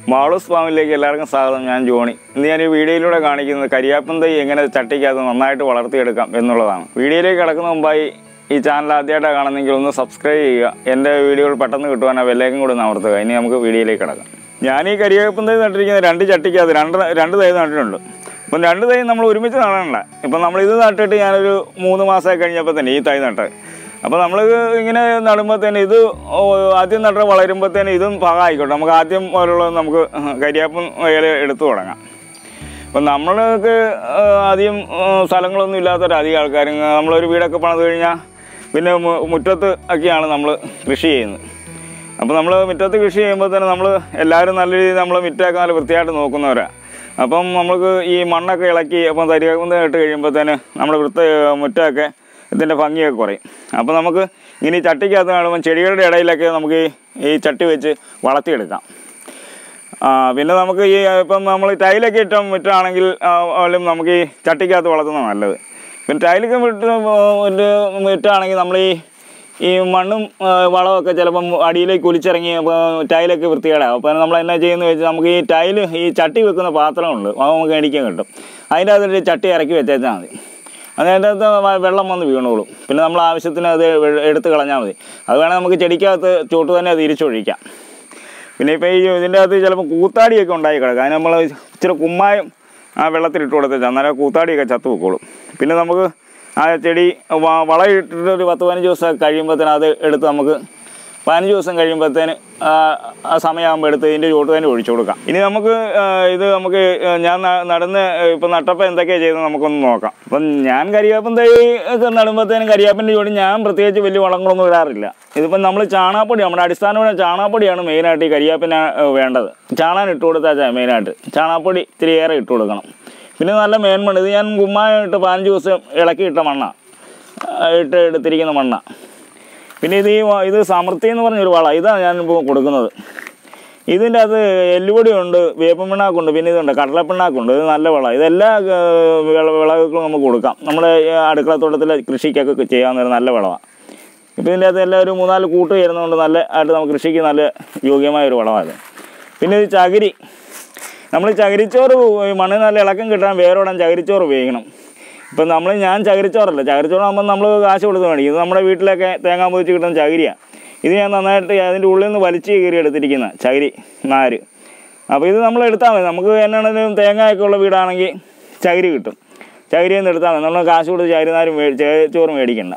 മാളൂസ് ഫാമിലേക്ക് എല്ലാവർക്കും സ്വാഗതം ഞാൻ ജോണി ഇന്ന് ഞാൻ ഈ വീഡിയോയിലൂടെ കാണിക്കുന്നത് കരിയാപ്പൻ തൈ എങ്ങനെ ചട്ടിക്കകത്ത് നന്നായിട്ട് വളർത്തിയെടുക്കാം എന്നുള്ളതാണ് വീഡിയോയിലേക്ക് കിടക്കുന്ന മുമ്പായി ഈ ചാനൽ ആദ്യമായിട്ടാണ് കാണുന്നെങ്കിൽ ഒന്ന് സബ്സ്ക്രൈബ് ചെയ്യുക എൻ്റെ വീഡിയോകൾ പെട്ടെന്ന് കിട്ടുവാൻ ആ ബെല്ലേക്കും കൂടി നമർത്തുക ഇനി നമുക്ക് വീഡിയോയിലേക്ക് കിടക്കാം ഞാൻ ഈ കരിയാപ്പൻ തൈ നട്ടിരിക്കുന്ന രണ്ട് ചട്ടിക്കകത്ത് രണ്ട് രണ്ട് തൈ നട്ടിട്ടുണ്ട് അപ്പം രണ്ട് തൈ നമ്മൾ ഒരുമിച്ച് നടണല്ല ഇപ്പം നമ്മൾ ഇത് നട്ടിട്ട് ഞാനൊരു മൂന്ന് മാസമായി കഴിഞ്ഞപ്പോൾ തന്നെ ഈ തൈ നട്ടത് അപ്പോൾ നമ്മൾ ഇങ്ങനെ നടുമ്പോഴത്തേന് ഇത് ഓ, ആദ്യം നട്ട വളരുമ്പോഴത്തേന് ഇതും പാകമായിക്കോട്ടെ നമുക്ക് ആദ്യം മുതലുള്ളത് നമുക്ക് കരിയാപ്പൻ ഇല എടുത്തു തുടങ്ങാം അപ്പം നമ്മൾക്ക് ആ, അധികം ആ, സ്ഥലങ്ങളൊന്നും ഇല്ലാത്തൊരു അധികം ആൾക്കാർ നമ്മളൊരു വീടൊക്കെ പണിത് കഴിഞ്ഞാൽ പിന്നെ മു- മുറ്റത്ത് ഒക്കെയാണ് നമ്മൾ കൃഷി ചെയ്യുന്നത് അപ്പോൾ നമ്മൾ മുറ്റത്ത് കൃഷി ചെയ്യുമ്പോൾ തന്നെ നമ്മൾ എല്ലാവരും നല്ല രീതിയിൽ നമ്മൾ മുറ്റമൊക്കെ നല്ല വൃത്തിയായിട്ട് നോക്കുന്നവരാണ് അപ്പം നമുക്ക് ഈ മണ്ണൊക്കെ ഇളക്കി അപ്പം തരികന്ന് ഇട്ട് കഴിയുമ്പോഴത്തേന് നമ്മുടെ വൃത്ത മുറ്റമൊക്കെ ഇതിൻ്റെ ഭംഗിയൊക്കെ കുറയും അപ്പോൾ നമുക്ക് ഇനി ചട്ടിക്കകത്ത് കാണുമ്പോൾ ചെടികളുടെ ഇടയിലൊക്കെ നമുക്ക് ഈ ഈ ചട്ടി വെച്ച് വളർത്തിയെടുക്കാം ആ പിന്നെ നമുക്ക് ഈ ഇപ്പം നമ്മൾ ടൈലൊക്കെ ഇട്ട മുറ്റാണെങ്കിൽ ആയാലും നമുക്ക് ഈ ചട്ടിക്കകത്ത് വളർത്തുന്നത് നല്ലത് പിന്നെ ടൈലൊക്കെ വിട്ട് ഒരു മുറ്റാണെങ്കിൽ നമ്മൾ ഈ ഈ മണ്ണും ആ, വളമൊക്കെ ചിലപ്പം അടിയിലേക്ക് ഒലിച്ചിറങ്ങി അപ്പോൾ ടൈലൊക്കെ വൃത്തികേടാകും അപ്പോൾ നമ്മൾ എന്നാ ചെയ്യുന്നത് വെച്ചാൽ നമുക്ക് ഈ ടൈല് ഈ ചട്ടി വെക്കുന്ന പാത്രമുണ്ട് അത് നമുക്ക് മേടിക്കാൻ കിട്ടും അതിൻ്റെ അകത്തൊരു ചട്ടി ഇറക്കി വെച്ചേച്ചാൽ മതി അതിൻ്റെ അകത്ത് വ- വെള്ളം വന്ന് വീണോളും പിന്നെ നമ്മൾ ആവശ്യത്തിന് അത് വെ- എടുത്ത് കളഞ്ഞാൽ മതി അത് വേണേൽ നമുക്ക് ചെടിക്കകത്ത് ചോട്ട് തന്നെ തിരിച്ചൊഴിക്കാം പിന്നെ ഇപ്പോൾ ഈ ഇതിൻ്റെ അകത്ത് ചിലപ്പോൾ കൂത്താടിയൊക്കെ ഉണ്ടായി കിടക്കും അതിന് നമ്മൾ ഇച്ചിരി കുമ്മായം ആ വെള്ളത്തിലിട്ട് കൊടുത്തേച്ചാൽ അന്നേരം കൂത്താടിയൊക്കെ ചത്തു പൊക്കോളും പിന്നെ നമുക്ക് ആ ചെടി വ- വളം ഇട്ടിട്ട് ഒരു പത്ത് പതിനഞ്ച് ദിവസം കഴിയുമ്പോഴത്തേന് അത് എടുത്ത് നമുക്ക് പതിനഞ്ച് ദിവസം കഴിയുമ്പോഴത്തേന് ആ ആ സമയമാകുമ്പോൾ എടുത്ത് ഇതിൻ്റെ ചോട്ട് തന്നെ ഒഴിച്ചു കൊടുക്കാം ഇനി നമുക്ക് ആ, ഇത് നമുക്ക് ആ, ഞാൻ ന- നടന്ന് ഇപ്പം നട്ടപ്പോൾ എന്തൊക്കെയാണ് ചെയ്തത് നമുക്കൊന്ന് നോക്കാം അപ്പം ഞാൻ കരിയാപ്പൻ തൈ ഒക്കെ നടുമ്പോഴത്തേനും കരിയാപ്പിൻ്റെ ചോടി ഞാൻ പ്രത്യേകിച്ച് വലിയ വളങ്ങളൊന്നും ഇടാറില്ല ഇതിപ്പം നമ്മൾ ചാണാപ്പൊടി നമ്മുടെ അടിസ്ഥാനപരമായ ചാണാപ്പൊടിയാണ് മെയിനായിട്ട് ഈ കരിയാപ്പിന് വേണ്ടത് ചാണാൻ ഇട്ട് കൊടുത്താൽ മെയിനായിട്ട് ചാണാപ്പൊടി ഇത്തിരി ഏറെ ഇട്ട് കൊടുക്കണം പിന്നെ നല്ല മേന്മണ്ണ് ഇത് ഞാൻ കുമ്മായം ഇട്ട് പതിനഞ്ച് ദിവസം ഇളക്കി ഇട്ട മണ്ണാണ് ഇട്ട് എടുത്തിരിക്കുന്ന മണ്ണാണ് പിന്നെ ഇത് ഈ വ- ഇത് സമൃദ്ധി എന്ന് പറഞ്ഞൊരു വളം ഇതാണ് ഞാനിപ്പോൾ കൊടുക്കുന്നത് ഇതിൻ്റെ അത് എല്ലുപൊടിയുണ്ട് വേപ്പൻ പിണ്ണാക്കുണ്ട് പിന്നെ ഇതുണ്ട് കടലപ്പിണ്ണാക്കുണ്ട് ഇത് നല്ല വളം ഇതെല്ലാ ആ, വിള വിളകൾക്കും നമുക്ക് കൊടുക്കാം നമ്മുടെ ഈ അടുക്കളത്തോട്ടത്തിലെ കൃഷിക്കൊക്കെ ചെയ്യാവുന്ന ഒരു നല്ല വളമാണ് ഇപ്പോൾ ഇതിൻ്റെ അകത്ത് എല്ലാം ഒരു മൂന്നാല് കൂട്ട് ചേരുന്നതുകൊണ്ട് നല്ല ആയിട്ട് നമുക്ക് കൃഷിക്ക് നല്ല യോഗ്യമായ ഒരു വളമാണ് ഇത് പിന്നെ ഇത് ചകിരി നമ്മൾ ചകിരിച്ചോറ് ഈ മണ്ണിന് നല്ല ഇളക്കം കിട്ടാൻ വേരോടാൻ ചകിരിച്ചോറ് ഉപയോഗിക്കണം ഇപ്പം നമ്മൾ ഞാൻ ചകിരിച്ചോറല്ല ചകിരിച്ചോറാകുമ്പോൾ നമ്മൾ കാശ് കൊടുത്ത് മേടിക്കും ഇത് നമ്മുടെ വീട്ടിലൊക്കെ തേങ്ങാൻ പൊതിച്ച് കിട്ടുന്ന ചകിരിയാണ് ഇത് ഞാൻ നന്നായിട്ട് അതിൻ്റെ ഉള്ളിൽ നിന്ന് വലിച്ച് കീറി എടുത്തിരിക്കുന്ന ചകിരി നാര് അപ്പോൾ ഇത് നമ്മൾ എടുത്താൽ മതി നമുക്ക് എന്നാണെങ്കിലും തേങ്ങയൊക്കെ ഉള്ള വീടാണെങ്കിൽ ചകിരി കിട്ടും ചകിരിയിൽ നിന്ന് എടുത്താൽ മതി നമ്മൾ കാശ് കൊടുത്ത് ചകിരി നാരും മേ ചോറ് മേടിക്കണ്ട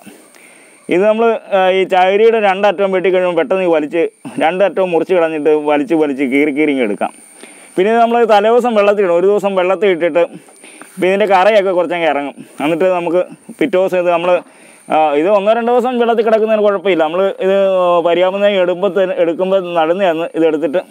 ഇത് നമ്മൾ ഈ ചകിരിയുടെ രണ്ടറ്റവും വെട്ടി കഴിയുമ്പോൾ പെട്ടെന്ന് ഈ വലിച്ച് രണ്ടറ്റവും മുറിച്ച് കളഞ്ഞിട്ട് വലിച്ച് വലിച്ച് കീറി കീറി ഇങ്ങ് എടുക്കാം പിന്നെ നമ്മൾ തലേദിവസം വെള്ളത്തിലിടും ഒരു ദിവസം വെള്ളത്തിൽ ഇട്ടിട്ട് ഇപ്പം ഇതിൻ്റെ കറയൊക്കെ കുറച്ചങ്ങ് ഇറങ്ങും എന്നിട്ട് നമുക്ക് പിറ്റേ ദിവസം ഇത് നമ്മൾ ഇത് ഒന്നോ രണ്ടോ ദിവസം വെള്ളത്തിൽ കിടക്കുന്നതിന് കുഴപ്പമില്ല നമ്മൾ ഇത് പരിയാപം എടുക്കുമ്പോൾ തന്നെ എടുക്കുമ്പോൾ നടന്നതാണ് ഇത് എടുത്തിട്ട്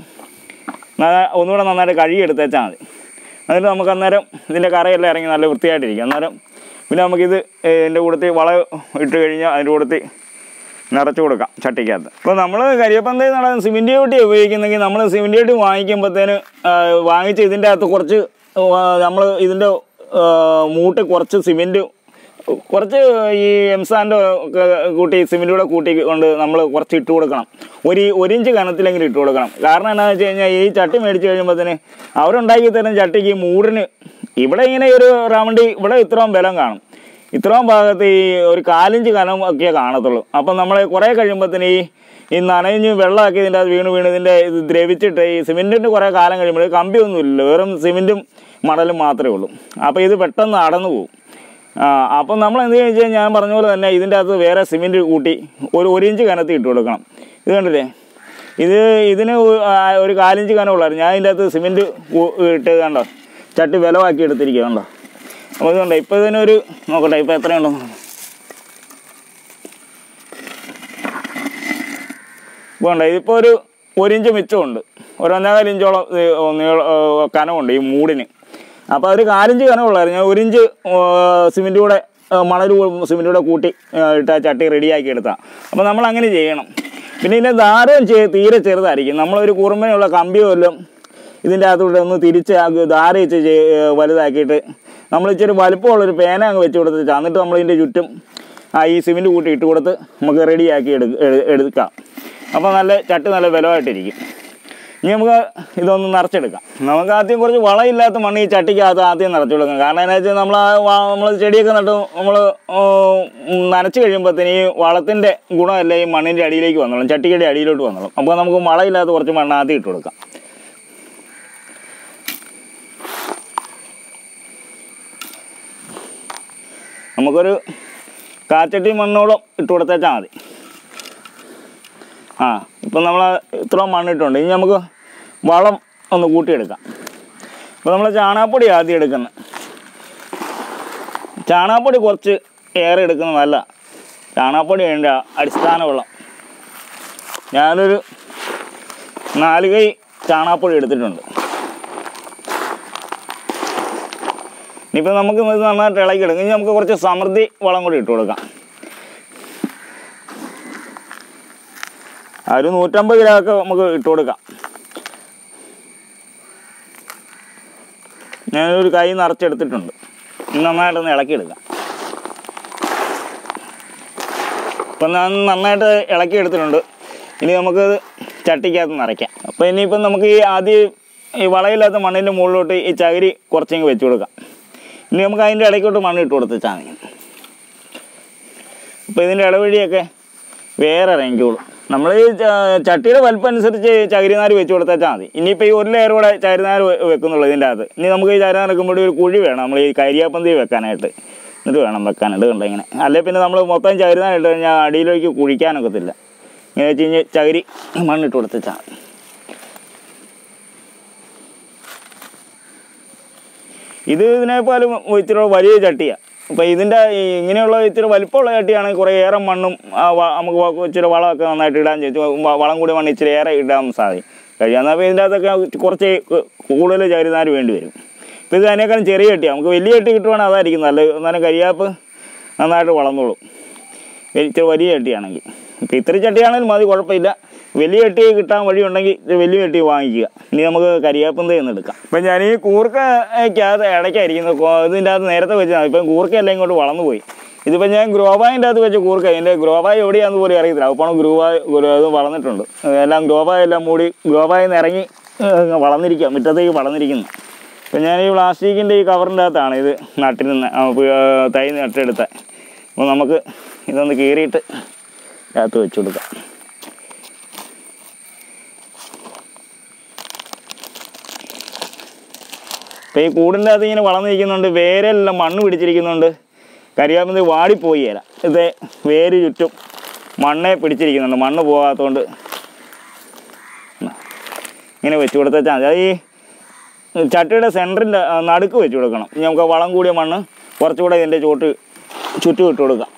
ന- ഒന്നുകൂടെ നന്നായിട്ട് കഴുകി എടുത്തേച്ചാൽ മതി എന്നിട്ട് നമുക്ക് അന്നേരം ഇതിൻ്റെ കറയെല്ലാം ഇറങ്ങി നല്ല വൃത്തിയായിട്ടിരിക്കും അന്നേരം പിന്നെ നമുക്കിത് ഇതിൻ്റെ കൂടത്തിൽ വളം ഇട്ട് കഴിഞ്ഞാൽ അതിൻ്റെ കൂടത്തിൽ നിറച്ച് കൊടുക്കാം ചട്ടിക്കകത്ത് അപ്പോൾ നമ്മൾ കരിയപ്പന്ത നടന്ന് സിമെൻറ്റ് ചട്ടി ഉപയോഗിക്കുന്നെങ്കിൽ നമ്മൾ സിമെൻറ്റ് ചട്ടി വാങ്ങിക്കുമ്പോഴത്തേന് ആ, വാങ്ങിച്ച് ഇതിൻ്റെ അകത്ത് കുറച്ച് നമ്മൾ ഇതിൻ്റെ ആ, മൂട്ട് കുറച്ച് സിമെൻറ്റ് കുറച്ച് ഈ എംസാൻ്റെ ഒക്കെ കൂട്ടി സിമെൻറ്റ് കൂടെ കൂട്ടി കൊണ്ട് നമ്മൾ കുറച്ച് ഇട്ട് കൊടുക്കണം ഒരു ഒരു ഇഞ്ച് കനത്തിലെങ്കിലും ഇട്ട് കൊടുക്കണം കാരണം എന്താണെന്ന് വെച്ച് കഴിഞ്ഞാൽ ഈ ചട്ടി മേടിച്ച് കഴിയുമ്പോഴത്തേന് അവരുണ്ടാക്കി തരുന്ന ചട്ടിക്ക് ഈ മൂടിന് ഇവിടെ ഇങ്ങനെ ഒരു റൗണ്ടി ഇവിടെ ഇത്രയും ബലം കാണും ഇത്രയും ഭാഗത്ത് ഈ ഒരു കാലിഞ്ച് കനം ഒക്കെ കാണത്തുള്ളൂ അപ്പം നമ്മൾ കുറേ കഴിയുമ്പോഴത്തേന് ഈ ഈ നനഞ്ഞ് വെള്ളമൊക്കെ ഇതിൻ്റെ അത് വീണ് വീണ് ഇതിൻ്റെ ഇത് ദ്രവിച്ചിട്ട് ഈ സിമെൻറ്റിൻ്റെ കുറേ കാലം കഴിയുമ്പോൾ കമ്പിയൊന്നും ഇല്ല വെറും സിമെൻറ്റും മണലും മാത്രമേ ഉള്ളൂ അപ്പോൾ ഇത് പെട്ടെന്ന് അടന്നു പോകും ആ, അപ്പം നമ്മൾ എന്ത് ചെയ്യുക വെച്ചാൽ ഞാൻ പറഞ്ഞ പോലെ തന്നെ ഇതിൻ്റെ അകത്ത് വേറെ സിമെൻറ്റ് കൂട്ടി ഒരു ഒരു ഇഞ്ച് കനത്തിൽ ഇട്ട് കൊടുക്കണം ഇത് കണ്ടില്ലേ ഇത് ഇതിന് ഒ- ആ, ഒരു കാലിഞ്ച് കനമുള്ളായിരുന്നു ഞാൻ ഇതിൻ്റെ അകത്ത് സിമെൻറ്റ് ഇട്ട് കണ്ടോ ചട്ടി വിലവാക്കി എടുത്തിരിക്കുക കണ്ടോ അപ്പോൾ ഇതുണ്ട് ഇപ്പോൾ ഇതിനൊരു നോക്കട്ടെ ഇപ്പോൾ എത്രയുണ്ടോ ഇപ്പോൾ ഉണ്ട് ഇതിപ്പോൾ ഒരു ഒരു ഇഞ്ച് മിച്ചമുണ്ട് ഒരു ഒന്നേകാൽ ഇഞ്ചോളം ഇത് നീള കനമുണ്ട് ഈ മൂടിന് അപ്പോൾ ഒരു കാലിഞ്ച് കനമുള്ളായിരുന്നു ഞാൻ ഒരു ഇഞ്ച് സിമെൻറ്റ് കൂടെ മണൽ സിമെൻറ്റ് കൂടെ കൂട്ടി ആ, ഇട്ട് ആ ചട്ടി റെഡിയാക്കി എടുത്താൽ അപ്പോൾ നമ്മൾ അങ്ങനെ ചെയ്യണം പിന്നെ ഇതിൻ്റെ ദാരം ചെ- തീരെ ചെറുതായിരിക്കും നമ്മളൊരു കുറുമ്പനുള്ള കമ്പിയോ വല്ലതും ഇതിൻ്റെ അകത്തൂടെ ഒന്ന് തിരിച്ച് ആ ദാരം വെച്ച് ചെയ്- വലുതാക്കിയിട്ട് നമ്മൾ ഇച്ചിരി വലുപ്പമുള്ളൊരു പേന അങ്ങ് വെച്ച് കൊടുത്തിട്ട് എന്നിട്ട് നമ്മൾ ഇതിൻ്റെ ചുറ്റും ആ ഈ സിമെൻറ്റ് കൂട്ടി ഇട്ട് കൊടുത്ത് നമുക്ക് റെഡിയാക്കി എടു എടു- എടുക്കാം അപ്പോൾ നല്ല ചട്ടി നല്ല ബലമായിട്ടിരിക്കും ഇനി നമുക്ക് ഇതൊന്ന് നിറച്ചെടുക്കാം നമുക്ക് ആദ്യം കുറച്ച് വളമില്ലാത്ത മണ്ണ് ഈ ചട്ടിക്കകത്ത് ആദ്യം നിറച്ചു കൊടുക്കണം കാരണം എന്താ വെച്ചാൽ നമ്മൾ നമ്മൾ ചെടിയൊക്കെ നട്ട് നമ്മൾ നനച്ച് കഴിയുമ്പോഴത്തേന് ഈ വളത്തിൻ്റെ ഗുണമല്ല ഈ മണ്ണിൻ്റെ അടിയിലേക്ക് വന്നോളും ചട്ടിക്കടി അടിയിലോട്ട് വന്നോളും അപ്പോൾ നമുക്ക് വളമില്ലാത്ത കുറച്ച് മണ്ണ് ആദ്യം ഇട്ട് കൊടുക്കാം നമുക്കൊരു കാച്ചട്ടി മണ്ണോളം ഇട്ട് കൊടുത്തേച്ചാൽ മതി ആ ഇപ്പം നമ്മൾ ഇത്രയും മണ്ണിട്ടുണ്ട് ഇനി നമുക്ക് വളം ഒന്ന് കൂട്ടിയെടുക്കാം അപ്പോൾ നമ്മൾ ചാണകപ്പൊടി ആദ്യം എടുക്കുന്നത് ചാണകപ്പൊടി കുറച്ച് ഏറെ എടുക്കുന്നത് നല്ല ചാണകപ്പൊടി വേണ്ട അടിസ്ഥാന വെള്ളം ഞാനൊരു നാല് കൈ ചാണകപ്പൊടി എടുത്തിട്ടുണ്ട് ഇനിയിപ്പോൾ നമുക്ക് ഇത് നന്നായിട്ട് ഇളക്കി എടുക്കും ഇനി നമുക്ക് കുറച്ച് സമൃദ്ധി വളം കൂടി ഇട്ട് കൊടുക്കാം ആ ഒരു നൂറ്റമ്പത് ഗ്രാം ഒക്കെ നമുക്ക് ഇട്ട് കൊടുക്കാം ഞാനൊരു കൈ നിറച്ചെടുത്തിട്ടുണ്ട് ഇനി നന്നായിട്ടൊന്ന് ഇളക്കിയെടുക്കാം ഇപ്പം ഞാൻ നന്നായിട്ട് ഇളക്കി എടുത്തിട്ടുണ്ട് ഇനി നമുക്ക് ചട്ടിക്കകത്ത് നിറയ്ക്കാം അപ്പോൾ ഇനിയിപ്പം നമുക്ക് ഈ ആദ്യം ഈ വളയില്ലാത്ത മണ്ണിൻ്റെ മുകളിലോട്ട് ഈ ചകിരി കുറച്ചെങ്കിൽ വെച്ച് കൊടുക്കാം ഇനി നമുക്ക് അതിൻ്റെ ഇടയ്ക്കോട്ട് മണ്ണ് ഇട്ട് കൊടുത്തിച്ചാൽ മതി അപ്പോൾ ഇതിൻ്റെ ഇടവഴിയൊക്കെ വേറെ ഇറങ്ങിക്കോളും നമ്മൾ ഈ ച- ചട്ടിയുടെ വലിപ്പം അനുസരിച്ച് ചകിരിനാര് വെച്ച് കൊടുത്താൽ മതി ഇനിയിപ്പോൾ ഈ ഒരു ലെയർ കൂടെ ചകിരിനാര് വെ- വെക്കുന്നുള്ളൂ ഇതിൻ്റെ അകത്ത് ഇനി നമുക്ക് ഈ ചകിരിനാർ വെക്കുമ്പോൾ ഒരു കുഴി വേണം നമ്മൾ ഈ കരിയാപ്പന്തി വെക്കാനായിട്ട് എന്നിട്ട് വേണം വെക്കാനായിട്ട് കണ്ടോ ഇങ്ങനെ അല്ലെ പിന്നെ നമ്മൾ മൊത്തം ചകിരിനാർ ഇട്ട് കഴിഞ്ഞാൽ അടിയിലേക്ക് കുഴിക്കാനൊക്കത്തില്ല ഇങ്ങനെ വെച്ച് കഴിഞ്ഞാൽ ചകിരി മണ്ണിട്ട് കൊടുത്താൽ മതി ഇത് ഇതിനേക്കാളും ഇച്ചിരി വലിയ ചട്ടിയാണ് അപ്പോൾ ഇതിൻ്റെ ഈ ഇങ്ങനെയുള്ള ഇച്ചിരി വലിപ്പമുള്ള ചട്ടിയാണെങ്കിൽ കുറേ ഏറെ മണ്ണും ആ, വ- നമുക്ക് വ- ഇച്ചിരി വളമൊക്കെ നന്നായിട്ട് ഇടാൻ ചോദിച്ചു വളം കൂടി മണ്ണ് ഇച്ചിരി ഏറെ ഇടാൻ സാധിക്കും കഴിയും എന്നാൽ അപ്പോൾ ഇതിൻ്റെ അകത്തൊക്കെ കുറച്ച് കൂടുതൽ ചരിനാര് വേണ്ടി വരും ഇപ്പോൾ ഇത് അതിനേക്കാളും ചെറിയ ചട്ടിയാണ് നമുക്ക് വലിയ ചട്ടി കിട്ടുവാണെങ്കിൽ അതായിരിക്കും നല്ലത് എന്നാലും കരിയാപ്പ് നന്നായിട്ട് വളർന്നോളും ഇച്ചിരി വലിയ ചട്ടിയാണെങ്കിൽ ഇപ്പം ഇത്തിരി ചട്ടിയാണെങ്കിലും മതി കുഴപ്പമില്ല വലിയ ചട്ടി കിട്ടാൻ വഴിയുണ്ടെങ്കിൽ ഇത് വലിയ ചട്ടി വാങ്ങിക്കുക ഇനി നമുക്ക് കരിയാപ്പന്ത എന്ന് എടുക്കാം ഇപ്പം ഞാൻ ഈ കൂർക്കയ്ക്കകത്ത് ഇടയ്ക്കായിരിക്കുന്നത് കൊ- ഇതിൻ്റെ അകത്ത് നേരത്തെ വെച്ചാൽ ഇപ്പം കൂർക്കയെല്ലാം ഇങ്ങോട്ട് വളർന്നു പോയി ഇതിപ്പോൾ ഞാൻ ഗ്രോബായിൻ്റെ അകത്ത് വെച്ച കൂർക്ക എൻ്റെ ഗ്രോബായി എവിടെയാണെന്ന് പോലും അറിയത്തില്ല അപ്പോൾ ഗ്രോബായ് ഇത് വളർന്നിട്ടുണ്ട് എല്ലാം ഗ്രോബായി എല്ലാം മൂടി ഗ്രോബായിൽ നിന്ന് ഇറങ്ങി ഏഹ്, വളർന്നിരിക്കുക മുറ്റത്തേക്ക് വളർന്നിരിക്കുന്നു അപ്പം ഞാൻ ഈ പ്ലാസ്റ്റിക്കിൻ്റെ ഈ കവറിൻ്റെ അകത്താണ് ഇത് നട്ടിരുന്ന ആ, പ്- ആ, തൈ നട്ടെടുത്ത അപ്പോൾ നമുക്ക് ഇതൊന്ന് കീറിയിട്ട് അകത്ത് വെച്ച് കൊടുക്കാം ഇപ്പം ഈ കൂടിൻ്റെ അകത്ത് ഇങ്ങനെ വളർന്നിരിക്കുന്നുണ്ട് വേരെല്ലാം മണ്ണ് പിടിച്ചിരിക്കുന്നുണ്ട് കരിയാപ്പന്തി വാടിപ്പോയി ഇല ഇത് വേര് ചുറ്റും മണ്ണെ പിടിച്ചിരിക്കുന്നുണ്ട് മണ്ണ് പോകാത്തതുകൊണ്ട് ഇങ്ങനെ വെച്ച് കൊടുത്താൽ മതി അത് ഈ ചട്ടിയുടെ സെൻറ്ററിൻ്റെ നടുക്ക് വെച്ച് കൊടുക്കണം ഇനി നമുക്ക് വളം കൂടിയ മണ്ണ് കുറച്ചുകൂടെ ഇതിൻ്റെ ചോട്ട് ചുറ്റും ഇട്ട് കൊടുക്കാം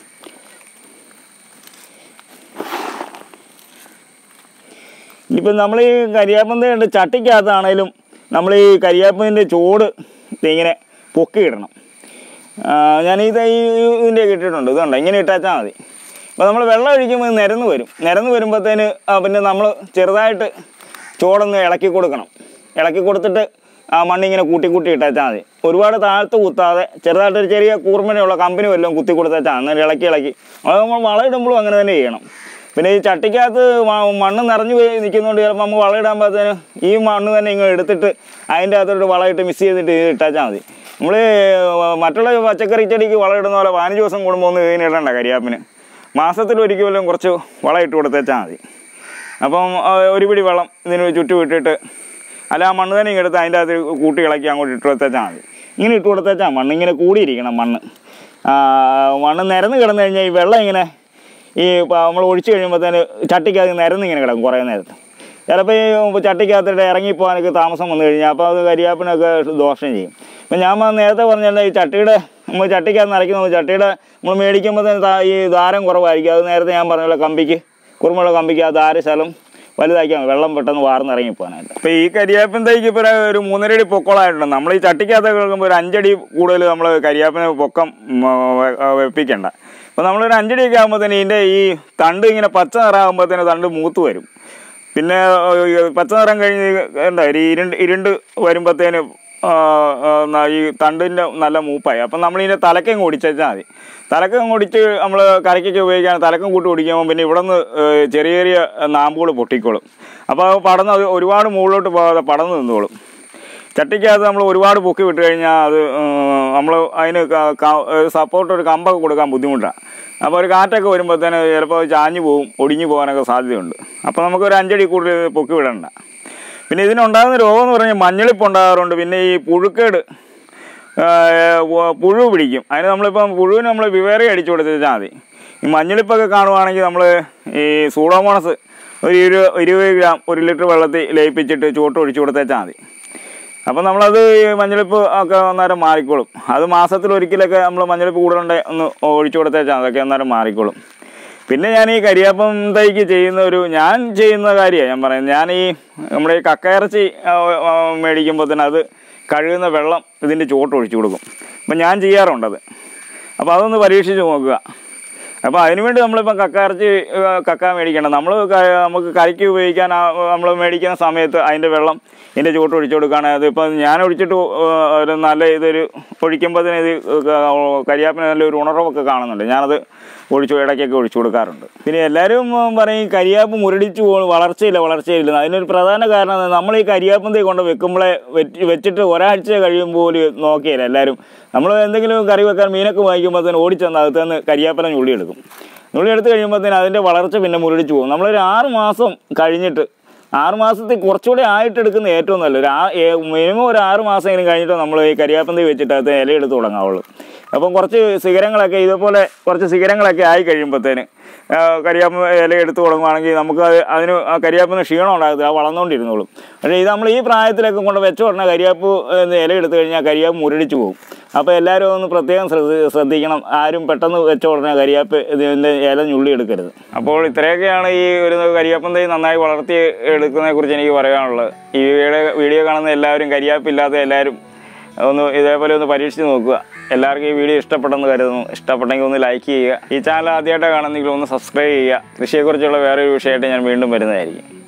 ഇപ്പം നമ്മൾ ഈ കരിയാപ്പന്തിൻ്റെ ചട്ടിക്കകത്താണേലും നമ്മൾ ഈ കരിയാപ്പതിൻ്റെ ചോട് ഇങ്ങനെ പൊക്കിയിടണം ആ, ഞാൻ ഈ തൈ ഇതിൻ്റെ ഇട്ടിട്ടുണ്ട് ഇതുണ്ട് ഇങ്ങനെ ഇട്ടാച്ചാൽ മതി അപ്പോൾ നമ്മൾ വെള്ളം ഒഴിക്കുമ്പോൾ ഇത് നിരന്ന് വരും നിരന്ന് വരുമ്പോഴത്തേന് ആ, പിന്നെ നമ്മൾ ചെറുതായിട്ട് ചോടൊന്ന് ഇളക്കി കൊടുക്കണം ഇളക്കി കൊടുത്തിട്ട് ആ മണ്ണിങ്ങനെ കൂട്ടി കൂട്ടി ഇട്ടാച്ചാൽ മതി ഒരുപാട് താഴ്ത്ത് കുത്താതെ ചെറുതായിട്ടൊരു ചെറിയ കൂർമ്മനയുള്ള കമ്പനി വല്ലതും കുത്തി കൊടുത്താച്ചാൽ എന്നിട്ട് ഇളക്കി ഇളക്കി അത് നമ്മൾ വളം ഇടുമ്പോഴും അങ്ങനെ തന്നെ ചെയ്യണം പിന്നെ ഈ ചട്ടിക്കകത്ത് മ- മണ്ണ് നിറഞ്ഞു പോയി നിൽക്കുന്നതുകൊണ്ട് ചിലപ്പോൾ നമ്മൾ വളം ഇടാൻ പാകത്തിന് ഈ മണ്ണ് തന്നെ ഇങ്ങനെ എടുത്തിട്ട് അതിൻ്റെ അകത്തോട്ട് വളമിട്ട് മിക്സ് ചെയ്തിട്ട് ഇത് ഇട്ടാച്ചാൽ മതി നമ്മൾ മറ്റുള്ള പച്ചക്കറി ചെടിക്ക് വളം ഇടുന്ന പോലെ പതിനഞ്ച് ദിവസം കൂടുമ്പോൾ ഒന്ന് ഇതിന് ഇടണ്ട കരിയാപ്പിന് മാസത്തിൽ ഒരിക്കലും കുറച്ച് വളം ഇട്ട് കൊടുത്തേച്ചാൽ മതി അപ്പം ആ, ഒരു പിടി വെള്ളം ഇതിന് ചുറ്റും ഇട്ടിട്ട് അല്ല ആ മണ്ണ് തന്നെ ഇങ്ങ് എടുത്ത് അതിൻ്റെ അകത്ത് കൂട്ടി ഇളക്കി അങ്ങോട്ട് ഇട്ട് കൊടുത്തേച്ചാൽ മതി ഇങ്ങനെ ഇട്ട് കൊടുത്തേച്ചാൽ മണ്ണ് ഇങ്ങനെ കൂടിയിരിക്കണം മണ്ണ് ആ, മണ്ണ് നിരന്ന് കിടന്നു കഴിഞ്ഞാൽ ഈ വെള്ളം ഇങ്ങനെ ഈ നമ്മൾ ഒഴിച്ച് കഴിയുമ്പോഴത്തേന് ചട്ടിക്കകത്ത് നിരന്ന് ഇങ്ങനെ കിടക്കും കുറേ നേരത്ത് ചിലപ്പോൾ ഈ ചട്ടിക്കകത്തിട്ട് ഇറങ്ങിപ്പോകാനൊക്കെ താമസം വന്നു കഴിഞ്ഞാൽ അപ്പോൾ അത് കരിയാപ്പിനൊക്കെ ദോഷം ചെയ്യും അപ്പം ഞാൻ വന്ന് നേരത്തെ പറഞ്ഞാൽ ഈ ചട്ടിയുടെ നമ്മൾ ചട്ടിക്കകത്ത് നിറയ്ക്കുന്ന ചട്ടിയുടെ നമ്മൾ മേടിക്കുമ്പോൾ തന്നെ താ- ഈ ദാരം കുറവായിരിക്കും അത് നേരത്തെ ഞാൻ പറഞ്ഞ പോലെ കമ്പിക്ക് കുറുമുള്ള കമ്പിക്ക് ആ ദാരശലം വലുതാക്കിയാൽ മതി. വെള്ളം പെട്ടെന്ന് വാർന്നിറങ്ങി പോകാനായിട്ട് ഇപ്പോൾ ഈ കരിയാപ്പൻ തൈക്ക് ഇപ്പോൾ ഒരു മൂന്നര അടി പൊക്കോളായിട്ടുണ്ട് നമ്മൾ ഈ ചട്ടിക്കകത്ത് കിടക്കുമ്പോൾ ഒരു അഞ്ചടി കൂടുതൽ നമ്മൾ കരിയാപ്പിന് പൊക്കം ഉം, വെ- വെപ്പിക്കണ്ട അപ്പോൾ നമ്മളൊരു അഞ്ചടിയൊക്കെ ആകുമ്പോഴത്തേന് ഇതിൻ്റെ ഈ തണ്ട് ഇങ്ങനെ പച്ച നിറാകുമ്പോഴത്തേന് തണ്ട് മൂത്ത് വരും പിന്നെ ഏഹ്, പച്ച നിറം കഴിഞ്ഞ് എന്താ ഒരു ഇരുണ്ട് ഇരുണ്ട് വരുമ്പോഴത്തേന് ആ, ആ, ന- ഈ തണ്ടിൻ്റെ നല്ല മൂപ്പായി അപ്പം നമ്മളിതിൻ്റെ തലക്കം ഒടിച്ചാൽ മതി തലക്കം ഒടിച്ച് നമ്മൾ കറിക്കൊക്കെ ഉപയോഗിക്കാൻ തലക്കം കൂട്ടി ഒടിക്കുമ്പോൾ പിന്നെ ഇവിടെ നിന്ന് ചെറിയ ചെറിയ നാമ്പുകൾ പൊട്ടിക്കോളും അപ്പോൾ അത് പടന്ന് അത് ഒരുപാട് മുകളിലോട്ട് പോകാതെ പടന്ന് നിന്നോളും ചട്ടിക്കകത്ത് നമ്മൾ ഒരുപാട് പൊക്കി വിട്ട് കഴിഞ്ഞാൽ അത് നമ്മൾ അതിന് സപ്പോർട്ട് ഒരു കമ്പൊക്കെ കൊടുക്കാൻ ബുദ്ധിമുട്ടാണ് അപ്പോൾ ഒരു കാറ്റൊക്കെ വരുമ്പോഴത്തേന് ചിലപ്പോൾ അത് ചാഞ്ഞു പോവും ഒടിഞ്ഞു പോകാനൊക്കെ സാധ്യതയുണ്ട് അപ്പോൾ നമുക്ക് ഒരു അഞ്ചടി കൂടുതൽ പൊക്കി വിടണ്ട പിന്നെ ഇതിനുണ്ടാകുന്ന രോഗം എന്ന് പറഞ്ഞാൽ മഞ്ഞളിപ്പ് ഉണ്ടാകാറുണ്ട് പിന്നെ ഈ പുഴുക്കേട് ആ, വ- പുഴു പിടിക്കും അതിന് നമ്മളിപ്പം പുഴുവിന് നമ്മൾ വിവേറി അടിച്ചു കൊടുത്താൽ മതി ഈ മഞ്ഞളിപ്പൊക്കെ കാണുവാണെങ്കിൽ നമ്മൾ ഈ സൂഡോമോണസ് ഒരു ഇരു ഇരുപത് ഗ്രാം ഒരു ലിറ്റർ വെള്ളത്തിൽ ലയിപ്പിച്ചിട്ട് ചൂട്ട് ഒഴിച്ചു കൊടുത്തേച്ചാൽ മതി അപ്പം നമ്മളത് ഈ മഞ്ഞളിപ്പ് ഒക്കെ അന്നേരം മാറിക്കോളും അത് മാസത്തിൽ ഒരിക്കലൊക്കെ നമ്മൾ മഞ്ഞളിപ്പ് കൂടുതലുണ്ടെ ഒന്ന് ഒഴിച്ചു കൊടുത്തേച്ചാൽ അതൊക്കെ അന്നേരം മാറിക്കോളും പിന്നെ ഞാൻ ഈ കരിയാപ്പം തൈക്ക് ചെയ്യുന്ന ഒരു ഞാൻ ചെയ്യുന്ന കാര്യമാണ് ഞാൻ പറയുന്നത് ഞാൻ ഈ നമ്മുടെ ഈ കക്കയിറച്ചി ആ, ആ, മേടിക്കുമ്പോൾ തന്നെ അത് കഴുകുന്ന വെള്ളം ഇതിൻ്റെ ചുവട്ട് ഒഴിച്ചു കൊടുക്കും അപ്പം ഞാൻ ചെയ്യാറുണ്ടത് അപ്പോൾ അതൊന്ന് പരീക്ഷിച്ച് നോക്കുക അപ്പോൾ അതിനുവേണ്ടി നമ്മളിപ്പം കക്കയിറച്ചി ആ, കക്ക മേടിക്കണം നമ്മൾ നമുക്ക് കറിക്ക് ഉപയോഗിക്കാൻ നമ്മൾ മേടിക്കുന്ന സമയത്ത് അതിൻ്റെ വെള്ളം ഇതിൻ്റെ ചുവട്ട് ഒഴിച്ചു കൊടുക്കുകയാണെങ്കിൽ അതിപ്പോൾ ഞാൻ ഒഴിച്ചിട്ട് ആ, ഒരു നല്ല ഇതൊരു ഒഴിക്കുമ്പോൾ തന്നെ ഇത് കരിയാപ്പിന് നല്ലൊരു ഉണർവൊക്കെ കാണുന്നുണ്ട് ഞാനത് ഒഴിച്ചു ഇടയ്ക്കൊക്കെ ഒഴിച്ചു കൊടുക്കാറുണ്ട് പിന്നെ എല്ലാവരും ഉം, പറയും കരിയാപ്പ് മുരടിച്ചു പോകും വളർച്ചയില്ല വളർച്ചയില്ല അതിനൊരു പ്രധാന കാരണം എന്താ? നമ്മൾ ഈ കരിയാപ്പം തൈ കൊണ്ട് വെക്കുമ്പോഴേ വെച്ച് വെച്ചിട്ട് ഒരാഴ്ച കഴിയുമ്പോൾ പോലും നോക്കിയില്ല എല്ലാവരും നമ്മൾ എന്തെങ്കിലും കറി വെക്കാൻ മീനൊക്കെ വാങ്ങിക്കുമ്പോൾ തന്നെ ഓടിച്ചെന്ന് അകത്ത് നിന്ന് കരിയാപ്പലം ഞുള്ളി എടുക്കും ഞുള്ളി എടുത്ത് കഴിയുമ്പോഴത്തേന് അതിൻ്റെ വളർച്ച പിന്നെ മുരടിച്ചു പോകും നമ്മളൊരു ആറ് മാസം കഴിഞ്ഞിട്ട് ആറ് മാസത്തിൽ കുറച്ചുകൂടി ആയിട്ട് എടുക്കുന്ന ഏറ്റവും നല്ലത് ഒരു ആ മിനിമം ഒരു ആറ് മാസമെങ്കിലും കഴിഞ്ഞിട്ട് നമ്മൾ ഈ കരിയാപ്പം തൈ വെച്ചിട്ട് അത് ഇല എടുത്ത് തുടങ്ങാവുള്ളൂ അപ്പം കുറച്ച് ശിഖരങ്ങളൊക്കെ ഇതുപോലെ കുറച്ച് ശിഖരങ്ങളൊക്കെ ആയി കഴിയുമ്പോഴത്തേന് കരിയാപ്പം ഇല എടുത്ത് തുടങ്ങുവാണെങ്കിൽ നമുക്ക് അത് അതിന് ആ കരിയാപ്പിന് ക്ഷീണം ഉണ്ടാകത്തില്ല ആ വളർന്നുകൊണ്ടിരുന്നോളും പക്ഷേ ഇത് നമ്മൾ ഈ പ്രായത്തിലൊക്കെ കൊണ്ട് വെച്ച ഉടനെ കരിയാപ്പ് എന്ന് ഇല എടുത്തു കഴിഞ്ഞാൽ കരിയാപ്പ് മുരടിച്ചു പോകും അപ്പോൾ എല്ലാവരും ഒന്ന് പ്രത്യേകം ശ്രദ്ധ ശ്രദ്ധിക്കണം ആരും പെട്ടെന്ന് വെച്ച ഉടനെ കരിയാപ്പ് ഇതിൻ്റെ ഇല ഞുള്ളി എടുക്കരുത് അപ്പോൾ ഇത്രയൊക്കെയാണ് ഈ ഒരു കരിയാപ്പം തൈ നന്നായി വളർത്തി എടുക്കുന്നതിനെ കുറിച്ച് എനിക്ക് പറയാനുള്ളത് ഈ വീഡിയോ വീഡിയോ കാണുന്ന എല്ലാവരും കരിയാപ്പില്ലാത്ത എല്ലാവരും ഒന്ന് ഇതേപോലെ ഒന്ന് പരീക്ഷിച്ച് നോക്കുക എല്ലാവർക്കും ഈ വീഡിയോ ഇഷ്ടപ്പെട്ടെന്ന് കരുതുന്നു ഇഷ്ടപ്പെട്ടെങ്കിൽ ഒന്ന് ലൈക്ക് ചെയ്യുക ഈ ചാനൽ ആദ്യമായിട്ടാണ് കാണുന്നെങ്കിൽ ഒന്ന് സബ്സ്ക്രൈബ് ചെയ്യുക കൃഷിയെക്കുറിച്ചുള്ള വേറൊരു വിഷയമായിട്ട് ഞാൻ വീണ്ടും വരുന്നതായിരിക്കും